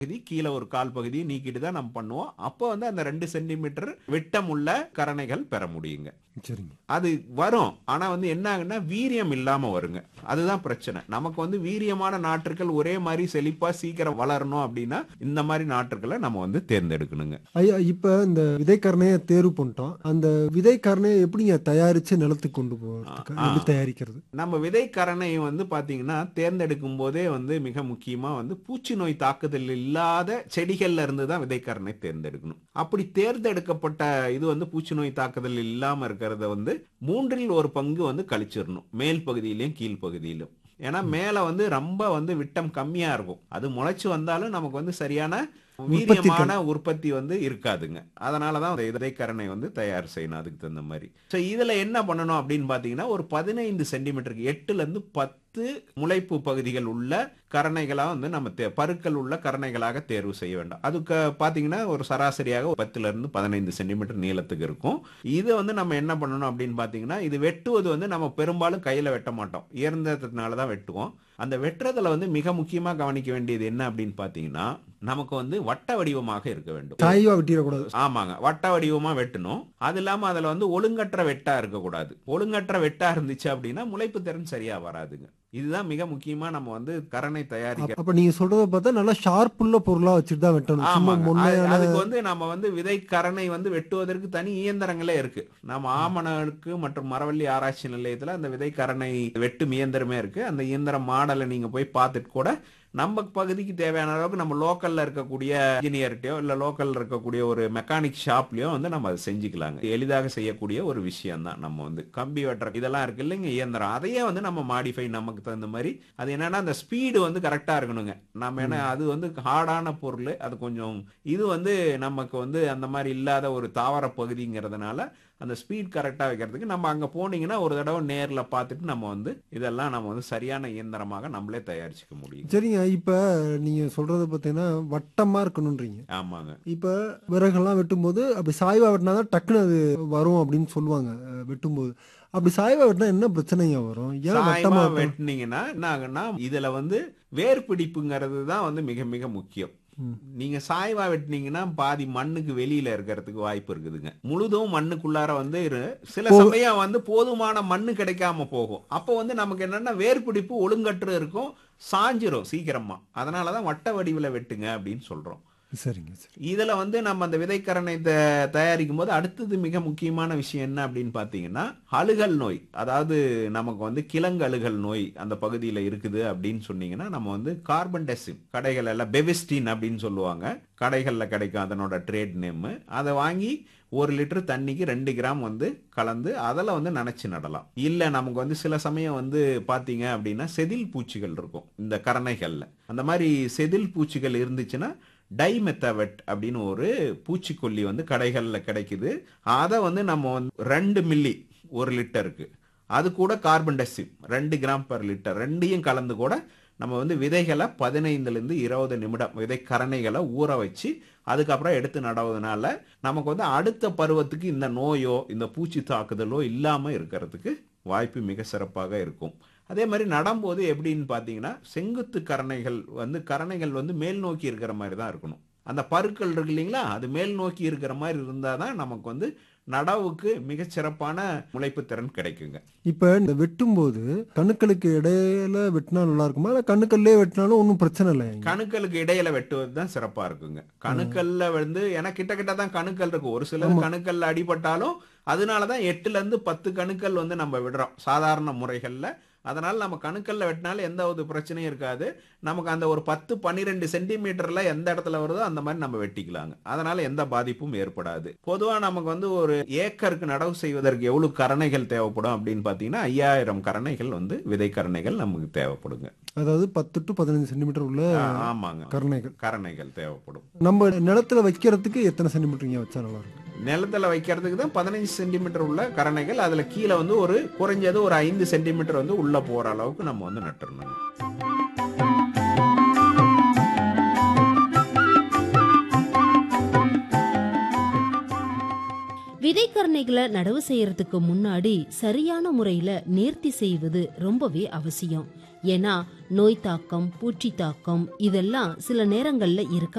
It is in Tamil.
பகுதி கீழே ஒரு கால் பகுதியை நீக்கிட்டு தான் நம்ம பண்ணுவோம் அப்போ வந்து அந்த ரெண்டு சென்டிமீட்டர் விட்டம் உள்ள கரணைகள் பெற முடியுங்க சரிங்க அது வரும் ஆனா வந்து என்ன ஆகுன்னா வீரியம் இல்லாம வருங்க அதுதான் பிரச்சனை நமக்கு வந்து வீரியமான நாற்றுகள் ஒரே மாதிரி செழிப்பா சீக்கிரம் வளரணும் அப்படின்னா இந்த மாதிரி நாற்றுகளை நம்ம வந்து தேர்ந்தெடுக்கணுங்க ஐயா இப்ப இந்த விதைக்கரணையை தேர்வு பண்ணிட்டோம் அந்த விதைக்கரணையை எப்படிங்க தயாரிச்சு நிலத்துக்கு கொண்டு போகிறதுக்கு ஆ. எப்படி தயாரிக்கிறது நம்ம விதைக்கரணை வந்து பாத்தீங்கன்னா தேர்ந்தெடுக்கும் போதே வந்து மிக முக்கியமா வந்து பூச்சி நோய் தாக்குதல் இல்லாத செடிகள்ல இருந்து தான் விதைக்கரணை தேர்ந்தெடுக்கணும் அப்படி தேர்ந்தெடுக்கப்பட்ட இது வந்து பூச்சி நோய் தாக்குதல் இல்லாம இருக்கிறத வந்து மூன்றில் ஒரு பங்கு வந்து கழிச்சிடணும் மேல் பகுதியிலையும் கீழ் பகுதியிலும் ஏன்னா மேல வந்து ரொம்ப வந்து விட்டம் கம்மியா இருக்கும் அது முளைச்சு வந்தாலும் நமக்கு வந்து சரியான வீரியமான உற்பத்தி வந்து இருக்காதுங்க அதனாலதான் அந்த விதைக்கரணை வந்து தயார் செய்யணும் அதுக்கு தகுந்த மாதிரி ஸோ இதுல என்ன பண்ணணும் அப்படின்னு பாத்தீங்கன்னா ஒரு பதினைந்து சென்டிமீட்டருக்கு எட்டுல இருந்து பத்து முளைப்பு பகுதிகள் உள்ள கரணைகளா வந்து நம்ம தே- பருக்கள் உள்ள கரணைகளாக தேர்வு செய்ய வேண்டும் அதுக்கு பாத்தீங்கன்னா ஒரு சராசரியாக பத்துல இருந்து பதினைந்து சென்டிமீட்டர் நீளத்துக்கு இருக்கும் இது வந்து நம்ம என்ன பண்ணணும் அப்படின்னு பாத்தீங்கன்னா இது வெட்டுவது வந்து நம்ம பெரும்பாலும் கையில வெட்ட மாட்டோம் இயந்திரத்தினால தான் வெட்டுவோம் அந்த வெட்டுறதுல வந்து மிக முக்கியமா கவனிக்க வேண்டியது என்ன அப்படின்னு பாத்தீங்கன்னா நமக்கு வந்து வட்ட வடிவமாக இருக்க வேண்டும் சாய்வா வெட்டிடக்கூடாது ஆமாங்க வட்ட வடிவமா வெட்டணும் அது இல்லாம அதுல வந்து ஒழுங்கற்ற வெட்டா இருக்கக்கூடாது ஒழுங்கற்ற வெட்டா இருந்துச்சு அப்படின்னா முளைப்பு திறன் சரியா வராதுங்க இதுதான் மிக முக்கியமா நம்ம வந்து கரணை தயாரிக்க அப்ப நீங்க சொல்றத பார்த்தா நல்லா ஷார்ப்புள்ள பொருளா வச்சுட்டு தான் வெட்டணும் சும்மா ஆமாங்க அது- முன்னையான அதுக்கு வந்து நம்ம வந்து விதை கரணை வந்து வெட்டுவதற்கு தனி இயந்திரங்களே இருக்கு நம்ம ஆமணருக்கு மற்றும் மரவள்ளி ஆராய்ச்சி நிலையத்துல அந்த விதை கரணை வெட்டும் இயந்திரமே இருக்கு அந்த இயந்திரம் மாடலை நீங்க போய் பார்த்துட்டு கூட நம்ம பகுதிக்கு தேவையான அளவுக்கு நம்ம லோக்கல்ல இருக்கக்கூடிய இன்ஜினியர்கிட்டயோ இல்ல லோக்கல்ல இருக்கக்கூடிய ஒரு மெக்கானிக் ஷாப்லயோ வந்து நம்ம அதை செஞ்சுக்கலாங்க எளிதாக செய்யக்கூடிய ஒரு விஷயம் தான் நம்ம வந்து கம்பி வெட்டுற இதெல்லாம் இருக்கு இல்லைங்க இயந்திரம் அதையே வந்து நம்ம மாடிஃபை நமக்கு தகுந்த மாதிரி அது என்னன்னா அந்த ஸ்பீடு வந்து கரெக்டா இருக்கணுங்க நம்ம ஏன்னா அது வந்து ஹார்டான பொருள் அது கொஞ்சம் இது வந்து நமக்கு வந்து அந்த மாதிரி இல்லாத ஒரு தாவர பகுதிங்கிறதுனால அந்த ஸ்பீட் கரெக்டாக வைக்கிறதுக்கு நம்ம அங்கே போனீங்கன்னா ஒரு தடவை நேரில் பார்த்துட்டு நம்ம வந்து இதெல்லாம் நம்ம வந்து சரியான இயந்திரமாக நம்மளே தயாரிச்சுக்க முடியும் சரிங்க இப்ப நீங்க சொல்றது பார்த்தீங்கன்னா வட்டமா இருக்கணும்ன்றீங்க ஆமாங்க இப்ப விறகெல்லாம் வெட்டும்போது அப்படி சாய்வா வெட்டினாதான் டக்குன்னு அது வரும் அப்படின்னு சொல்லுவாங்க அஹ், வெட்டும்போது அப்படி சாய்வா வெட்டினா என்ன பிரச்சனைங்க வரும் ஏன் வட்டமா சாயமா வெட்டணும்? வெட்டினீங்கன்னா என்ன ஆகுன்னா இதுல வந்து வேர் பிடிப்புங்கிறது தான் வந்து மிக மிக முக்கியம் ம். நீங்க சாய்வா வெட்டினீங்கன்னா பாதி மண்ணுக்கு வெளியில இருக்கிறதுக்கு வாய்ப்பு இருக்குதுங்க முழுதும் மண்ணுக்குள்ளார வந்து இரு- சில போ- சமயம் வந்து போதுமான மண்ணு கிடைக்காம போகும் அப்போ வந்து நமக்கு என்னன்னா வேர் பிடிப்பு ஒழுங்கற்று இருக்கும் சாஞ்சிரும் சீக்கிரமா அதனாலதான் வட்ட வடிவுல வெட்டுங்க அப்படின்னு சொல்றோம் சரிங்க சரி இதுல வந்து நம்ம அந்த விதைக்கரணை த- தயாரிக்கும் போது அடுத்தது மிக முக்கியமான விஷயம் என்ன அப்படின்னு பாத்தீங்கன்னா அழுகல் நோய் அதாவது நமக்கு வந்து கிழங்கழுகல் நோய் அந்த பகுதியில இருக்குது அப்படின்னு சொன்னீங்கன்னா நம்ம வந்து கார்பன் டெசிம் கடைகள் எல்லாம் பெவிஸ்டின் அப்படின்னு சொல்லுவாங்க கடைகள்ல கிடைக்கும் அதனோட ட்ரேட் நேம் அதை வாங்கி ஒரு லிட்டர் தண்ணிக்கு ரெண்டு கிராம் வந்து கலந்து அதில் வந்து நனைச்சு நடலாம் இல்லை நமக்கு வந்து சில சமயம் வந்து பார்த்தீங்க அப்படின்னா செதில் பூச்சிகள் இருக்கும் இந்த கரணைகளில் அந்த மாதிரி செதில் பூச்சிகள் இருந்துச்சுன்னா டைமெத்தவெட் அப்படின்னு ஒரு பூச்சிக்கொல்லி வந்து கடைகளில் கிடைக்குது அதை வந்து நம்ம வந்து ரெண்டு மில்லி ஒரு லிட்டருக்கு அது கூட கார்பன் டெசிம் ரெண்டு கிராம் per லிட்டர் ரெண்டையும் கலந்து கூட நம்ம வந்து விதைகளை பதினைந்துலேருந்து இருபது நிமிடம் விதை கரணைகளை ஊற வச்சு அதுக்கப்புறம் எடுத்து நடவதனால நமக்கு வந்து அடுத்த பருவத்துக்கு இந்த நோயோ இந்த பூச்சி தாக்குதலோ இல்லாமல் இருக்கிறதுக்கு வாய்ப்பு மிக சிறப்பாக இருக்கும் அதே மாதிரி நடும்போது எப்படின்னு பார்த்தீங்கன்னா செங்குத்து கரணைகள் வந்து கரணைகள் வந்து மேல் நோக்கி இருக்கிற மாதிரி தான் இருக்கணும் அந்த பருக்கள் இருக்கு இல்லைங்களா அது மேல் நோக்கி இருக்கிற மாதிரி இருந்தால் தான் நமக்கு வந்து நடவுக்கு மிகச் சிறப்பான முளைப்பு திறன் கிடைக்குங்க இப்ப இந்த வெட்டும்போது கணுக்களுக்கு இடையில வெட்டினா நல்லா இருக்குமா இல்ல கணுக்கல்லே வெட்டினாலும் ஒன்றும் பிரச்சனை இல்லை கணுக்களுக்கு இடையில வெட்டுவது தான் சிறப்பா இருக்குங்க கணுக்கல்ல வந்து ஏன்னா கிட்ட கிட்ட தான் கணுக்கள் இருக்கு ஒரு சிலர் ஆமா. கணுக்கல்ல அடிபட்டாலும் அதனாலதான் எட்டுல இருந்து பத்து கணுக்கள் வந்து நம்ம விடுறோம் சாதாரண முறைகள்ல அதனால நம்ம கணுக்கல்ல வெட்டினாலும் எந்த ஒரு பிரச்சனையும் இருக்காது நமக்கு அந்த ஒரு பத்து பன்னிரெண்டு சென்டிமீட்டர்ல எந்த இடத்துல வருதோ அந்த மாதிரி நம்ம வெட்டிக்கலாங்க அதனால எந்த பாதிப்பும் ஏற்படாது பொதுவா நமக்கு வந்து ஒரு ஏக்கருக்கு நடவு செய்வதற்கு எவ்வளவு கரணைகள் தேவைப்படும் அப்படின்னு பாத்தீங்கன்னா ஐயாயிரம் கரணைகள் வந்து விதை கரணைகள் நமக்கு தேவைப்படுங்க அதாவது பத்து டு பதினஞ்சு சென்டிமீட்டர் உள்ள ஆ, ஆமாங்க கருணைகள் கரணைகள் தேவைப்படும் நம்ம நிலத்துல வைக்கிறதுக்கு எத்தனை சென்டிமீட்டருங்க வச்சா நல்லா இருக்கும் நிலத்துல வைக்கிறதுக்கு தான் பதினஞ்சு சென்டிமீட்டர் உள்ள கரணைகள் அதுல கீழே வந்து ஒரு குறைஞ்சது ஒரு ஐந்து சென்டிமீட்டர் வந்து உள்ள போற அளவுக்கு நம்ம வந்து நட்டுறணும் விதைக்கரணைகளை நடவு செய்யறதுக்கு முன்னாடி சரியான முறையில நேர்த்தி செய்வது ரொம்பவே அவசியம் ஏன்னா நோய் தாக்கம் பூச்சி தாக்கம் இதெல்லாம் சில நேரங்கள்ல இருக்க